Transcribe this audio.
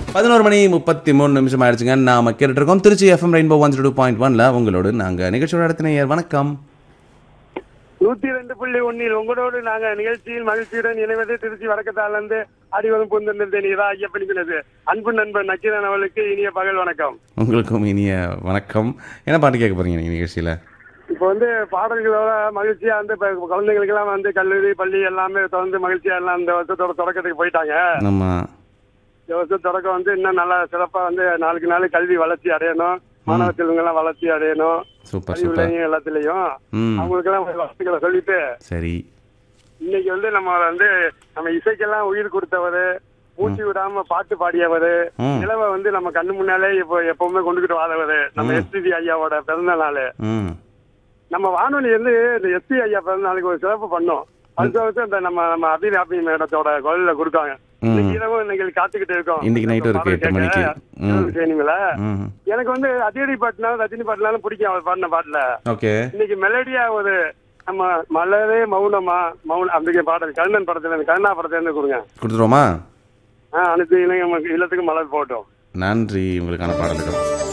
பதினோரு மணி முப்பத்தி மூணு நிமிஷம் ஆயிடுச்சுங்க நாம கேட்டுட்டு இருக்கோம் Trichy FM rainbow one two point ஒன்ல உங்களோடு நாங்க நிகழ்ச்சியோட நடத்தினர் வணக்கம் நூத்தி ரெண்டு புள்ளி ஒன்னில் உங்களோடு நாங்க நிகழ்ச்சியில் மகிழ்ச்சியுடன் இணைவது திருச்சி வடக்கத்தாலிருந்து அடிவதும் புந்திருந்தது நீரா ஐயப்பணிக்கிறது அன்பு நண்பன் நக்கீரன் அவர்களுக்கு இனிய பகல் வணக்கம் உங்களுக்கும் இனிய வணக்கம் என்ன பாட்டு கேட்க போறீங்க நீங்க நிகழ்ச்சியில இப்போ வந்து பாடல்களோட மகிழ்ச்சியா வந்து இப்ப குழந்தைங்களுக்கு எல்லாம் வந்து கல்லூரி பள்ளி எல்லாமே தொடர்ந்து மகிழ்ச்சியா எல்லாம் இந்த வருஷத்தோட தொடக்கத்துக்கு போயிட்டாங்க நம்ம இந்த வருஷம் தொடக்கம் வந்து இன்னும் நல்லா சிறப்பா வந்து நாளுக்கு நாள் கல்வி வளர்ச்சி அடையணும் மாணவ செல்வங்க எல்லாம் வளர்ச்சி அடையணும் சூப்பர் அறிவு சூப்பர் இளைஞர் எல்லாத்துலயும் ம் அவங்களுக்கு எல்லாம் வாழ்த்துக்களை சொல்லிட்டு சரி இன்னைக்கு வந்து நம்ம வந்து நம்ம இசைக்கெல்லாம் உயிர் கொடுத்தவர் மூச்சு விடாம பாட்டு பாடியவர் ம் நிலவை வந்து நம்ம கண்ணு முன்னாலே இப்போ எப்பவுமே கொண்டுகிட்டு வாதவர் நம்ம எஸ்பிபி ஐயாவோட பிறந்த நாள் ம் நம்ம வானொலி வந்து இந்த எஸ்பி ஐயா பிறந்த நாளுக்கு ஒரு சிறப்பு பண்ணோம் அடுத்த வருஷம் இந்த நம்ம நம்ம அபிராபி மேடத்தோட குரல்ல கொடுக்காங்க ம் இன்னைக்கு இரவு இன்னைக்கு காத்துக்கிட்டு இருக்கோம் இன்னைக்கு night வரைக்கும் எட்டு மணிக்கு. ம். செய்யணுங்களா ம் எனக்கு வந்து அதிரடி பாட்டுனாலும் ரஜினி பாட்டுனாலும் பிடிக்கும் அவர் பாடின பாட்டுல ஓகே இன்னைக்கு மெலடியா ஒரு நம்ம மலரே மௌனமா மௌன அந்த பாடல் கண்ணன் படத்துல இருந்து கண்ணா படத்துல இருந்து கொடுங்க கொடுத்துருவோமா ஆ, அனைத்து இளைஞ இல்லத்துக்கு மலர் போட்டோம் நன்றி உங்களுக்கான பாடல்கள்